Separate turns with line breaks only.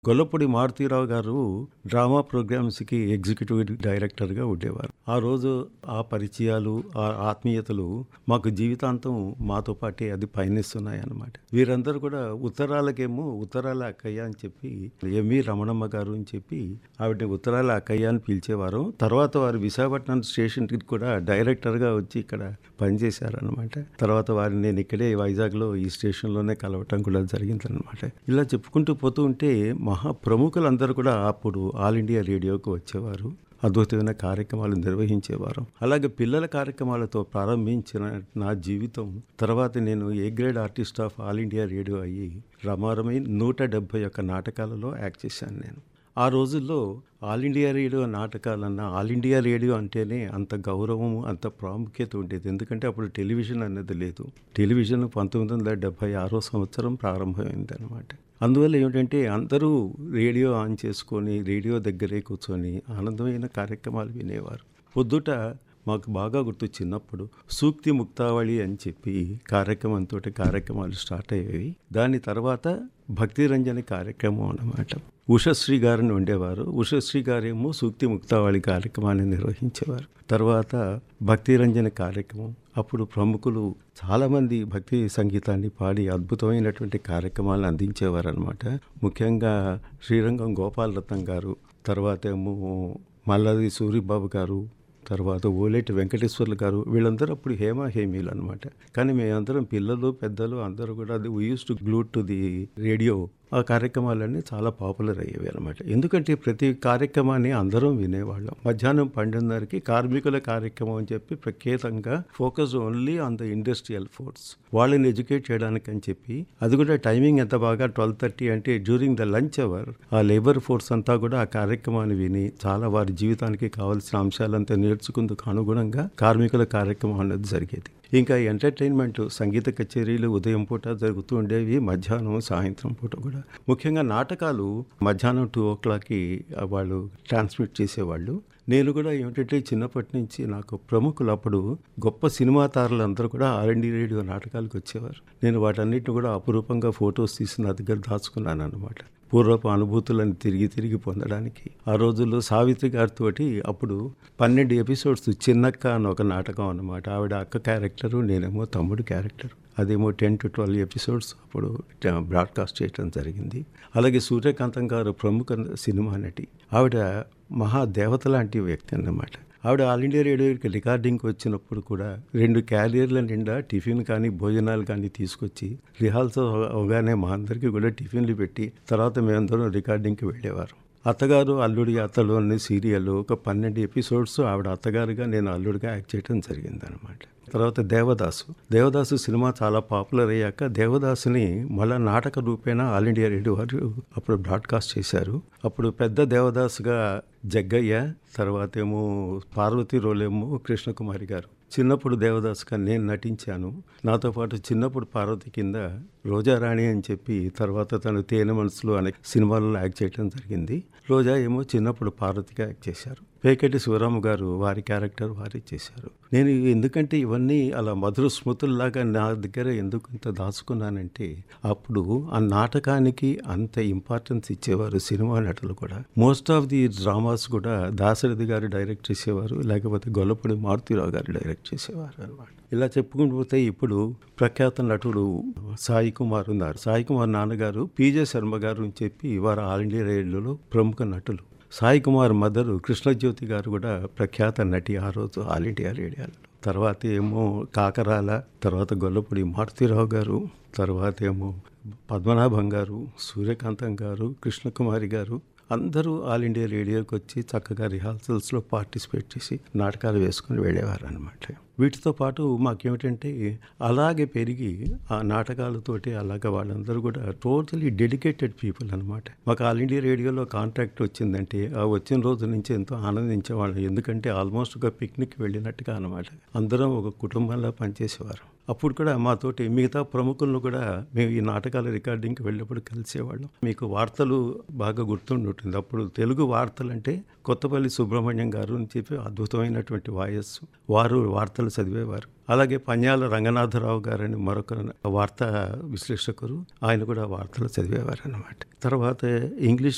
గొల్లపూడి మారుతీరావు గారు drama ప్రోగ్రామ్స్కి executive డైరెక్టర్గా ఉండేవారు ఆ రోజు ఆ పరిచయాలు ఆ ఆత్మీయతలు మాకు జీవితాంతం మాతో పాటే అది పయనిస్తున్నాయి అన్నమాట వీరందరూ కూడా ఉత్తరాలకేమో ఉత్తరాల అక్కయ్య అని చెప్పి ఎంవి రమణమ్మ గారు అని చెప్పి ఆవిడని ఉత్తరాల అక్కయ్య అని పిలిచేవారు తర్వాత వారు విశాఖపట్నం స్టేషన్కి కూడా డైరెక్టర్గా వచ్చి ఇక్కడ పనిచేశారనమాట తర్వాత వారిని నేను ఇక్కడే వైజాగ్లో ఈ స్టేషన్లోనే కలవటం కూడా జరిగిందనమాట ఇలా చెప్పుకుంటూ పోతూ ఉంటే మహా ప్రముఖులందరూ కూడా అప్పుడు ఆల్ ఇండియా రేడియోకి వచ్చేవారు అద్భుతమైన కార్యక్రమాలు నిర్వహించేవారు అలాగే పిల్లల కార్యక్రమాలతో ప్రారంభించిన నా జీవితం తర్వాత నేను A grade artist of All India Radio అయ్యి రమారమై నూట డెబ్బై ఒక్క నాటకాలలో యాక్ట్ చేశాను నేను ఆ రోజుల్లో ఆల్ ఇండియా రేడియో నాటకాలన్నా ఆల్ ఇండియా రేడియో అంటేనే అంత గౌరవం అంత ప్రాముఖ్యత ఉండేది ఎందుకంటే అప్పుడు టెలివిజన్ అనేది లేదు టెలివిజన్ పంతొమ్మిది వందల డెబ్బై ఆరో సంవత్సరం ప్రారంభమైంది అనమాట అందువల్ల ఏమిటంటే అందరూ రేడియో ఆన్ చేసుకొని రేడియో దగ్గరే కూర్చొని ఆనందమైన కార్యక్రమాలు వినేవారు పొద్దుట మాకు బాగా గుర్తు చిన్నప్పుడు సూక్తి ముక్తావళి అని చెప్పి కార్యక్రమంతో కార్యక్రమాలు స్టార్ట్ అయ్యేవి దాని తర్వాత భక్తి రంజని కార్యక్రమం అన్నమాట ఉషశ్రీ గారిని ఉండేవారు ఉషశ్రీ గారేమో సూక్తి ముక్తావళి కార్యక్రమాన్ని నిర్వహించేవారు తర్వాత భక్తి రంజన కార్యక్రమం అప్పుడు ప్రముఖులు చాలామంది భక్తి సంగీతాన్ని పాడి అద్భుతమైనటువంటి కార్యక్రమాలను అందించేవారు అనమాట ముఖ్యంగా శ్రీరంగం గోపాలరత్నం గారు తర్వాత ఏమో మల్లాది సూరిబాబు గారు తర్వాత ఓలేటి వెంకటేశ్వర్లు గారు వీళ్ళందరూ అప్పుడు హేమ హేమీలు అనమాట కానీ మేమందరం పిల్లలు పెద్దలు అందరూ కూడా అది we use to glue to the radio ఆ కార్యక్రమాలన్నీ చాలా పాపులర్ అయ్యేవి అనమాట ఎందుకంటే ప్రతి కార్యక్రమాన్ని అందరం వినేవాళ్ళం మధ్యాహ్నం పన్నెండున్నరకి కార్మికుల కార్యక్రమం అని చెప్పి ప్రత్యేకంగా focus only on the industrial force వాళ్ళని ఎడ్యుకేట్ చేయడానికి అని చెప్పి అది కూడా టైమింగ్ ఎంత బాగా ట్వెల్వ్ థర్టీ అంటే డ్యూరింగ్ ద లంచ్ అవర్ ఆ లేబర్ ఫోర్స్ అంతా కూడా ఆ కార్యక్రమాన్ని విని చాలా వారి జీవితానికి కావాల్సిన అంశాలంతా నేర్చుకుందుకు అనుగుణంగా కార్మికుల కార్యక్రమం అనేది జరిగేది ఇంకా ఎంటర్టైన్మెంట్ సంగీత కచేరీలు ఉదయం పూట జరుగుతూ ఉండేవి మధ్యాహ్నం సాయంత్రం పూట కూడా ముఖ్యంగా నాటకాలు మధ్యాహ్నం టూ ఓ క్లాక్కి వాళ్ళు ట్రాన్స్మిట్ చేసేవాళ్ళు నేను కూడా ఏమిటంటే చిన్నప్పటి నుంచి నాకు ప్రముఖులు అప్పుడు గొప్ప సినిమా తారలు అందరూ కూడా ఆర్ అండ్ రేడియో నాటకాలకు వచ్చేవారు నేను వాటన్నిటిని కూడా అపురూపంగా ఫొటోస్ తీసి నా దగ్గర దాచుకున్నాను అనమాట పూర్వపు అనుభూతులను తిరిగి తిరిగి పొందడానికి ఆ రోజుల్లో సావిత్రి గారితో అప్పుడు పన్నెండు ఎపిసోడ్స్ చిన్నక్క అని ఒక నాటకం అన్నమాట ఆవిడ అక్క క్యారెక్టరు నేనేమో తమ్ముడు క్యారెక్టర్ అదేమో టెన్ టు ట్వెల్వ్ ఎపిసోడ్స్ అప్పుడు బ్రాడ్కాస్ట్ చేయడం జరిగింది అలాగే సూర్యకాంతం గారు ప్రముఖ సినిమా నటి ఆవిడ మహాదేవత లాంటి వ్యక్తి అన్నమాట ఆవిడ ఆల్ ఇండియా రేడియోకి రికార్డింగ్కి వచ్చినప్పుడు కూడా రెండు క్యారియర్ల నిండా టిఫిన్ కానీ భోజనాలు కానీ తీసుకొచ్చి రిహార్సల్ అవగానే మా అందరికీ కూడా టిఫిన్లు పెట్టి తర్వాత మేమందరం రికార్డింగ్కి వెళ్ళేవారు అత్తగారు అల్లుడి అత్తలు అనే సీరియల్ ఒక పన్నెండు ఎపిసోడ్స్ ఆవిడ అత్తగారుగా నేను అల్లుడిగా యాక్ట్ చేయడం జరిగింది అనమాట తర్వాత దేవదాసు దేవదాసు సినిమా చాలా పాపులర్ అయ్యాక దేవదాసుని మళ్ళా నాటక రూపేణ ఆల్ ఇండియా రేడియో వారు అప్పుడు బ్రాడ్కాస్ట్ చేశారు అప్పుడు పెద్ద దేవదాసుగా జగ్గయ్య తర్వాత ఏమో పార్వతి రోలేమో కృష్ణకుమారి గారు చిన్నప్పుడు దేవదాసుగా నేను నటించాను నాతో పాటు చిన్నప్పుడు పార్వతి కింద రోజారాణి అని చెప్పి తర్వాత తను తేనె మనసులు అనే సినిమాలలో యాక్ట్ చేయడం జరిగింది రోజా ఏమో చిన్నప్పుడు పార్వతిగా యాక్ట్ చేశారు పేకెటి శివరాము గారు వారి క్యారెక్టర్ వారి చేశారు నేను ఎందుకంటే ఇవన్నీ అలా మధుర స్మృతుల్లాగా నా దగ్గర ఎందుకు ఇంత దాచుకున్నానంటే అప్పుడు ఆ నాటకానికి అంత ఇంపార్టెన్స్ ఇచ్చేవారు సినిమా నటులు కూడా మోస్ట్ ఆఫ్ ది డ్రామాస్ కూడా దాశరథి గారు డైరెక్ట్ చేసేవారు లేకపోతే గొల్లపూడి మారుతీరావు గారు డైరెక్ట్ చేసేవారు అనమాట ఇలా చెప్పుకుంటూ పోతే ఇప్పుడు ప్రఖ్యాత నటుడు సాయి కుమార్ ఉన్నారు సాయి కుమార్ నాన్నగారు పీజే శర్మ గారు అని చెప్పి వారు ఆల్ ఇండియా రేడియోలో ప్రముఖ నటులు సాయి కుమార్ మదరు కృష్ణజ్యోతి గారు కూడా ప్రఖ్యాత నటి ఆ రోజు ఆల్ ఇండియా రేడియోలో తర్వాత ఏమో కాకరాల తర్వాత గొల్లపూడి మారుతీరావు గారు తర్వాత ఏమో పద్మనాభం గారు సూర్యకాంతం గారు కృష్ణకుమారి గారు అందరూ ఆల్ ఇండియా రేడియోకి వచ్చి చక్కగా రిహార్సల్స్లో పార్టిసిపేట్ చేసి నాటకాలు వేసుకుని వెళ్ళేవారు అనమాట వీటితో పాటు మాకేమిటంటే అలాగే పెరిగి ఆ నాటకాలతోటి అలాగే వాళ్ళందరూ కూడా టోటలీ డెడికేటెడ్ పీపుల్ అనమాట మాకు ఆల్ ఇండియా రేడియోలో కాంట్రాక్ట్ వచ్చిందంటే ఆ వచ్చిన రోజు నుంచి ఎంతో ఆనందించేవాళ్ళం ఎందుకంటే ఆల్మోస్ట్ ఒక పిక్నిక్ వెళ్ళినట్టుగా అనమాట అందరం ఒక కుటుంబంలో పనిచేసేవారు అప్పుడు కూడా మాతోటి మిగతా ప్రముఖులను కూడా మేము ఈ నాటకాల రికార్డింగ్కి వెళ్ళినప్పుడు కలిసేవాళ్ళం మీకు వార్తలు బాగా గుర్తుండి ఉంటుంది అప్పుడు తెలుగు వార్తలు అంటే కొత్తపల్లి సుబ్రహ్మణ్యం గారు అని చెప్పి అద్భుతమైనటువంటి వాయస్ వారు వార్తలు చదివేవారు అలాగే పన్యాల రంగనాథరావు గారని మరొక వార్తా విశ్లేషకులు ఆయన కూడా వార్తలు చదివేవారు అనమాట తర్వాత ఇంగ్లీష్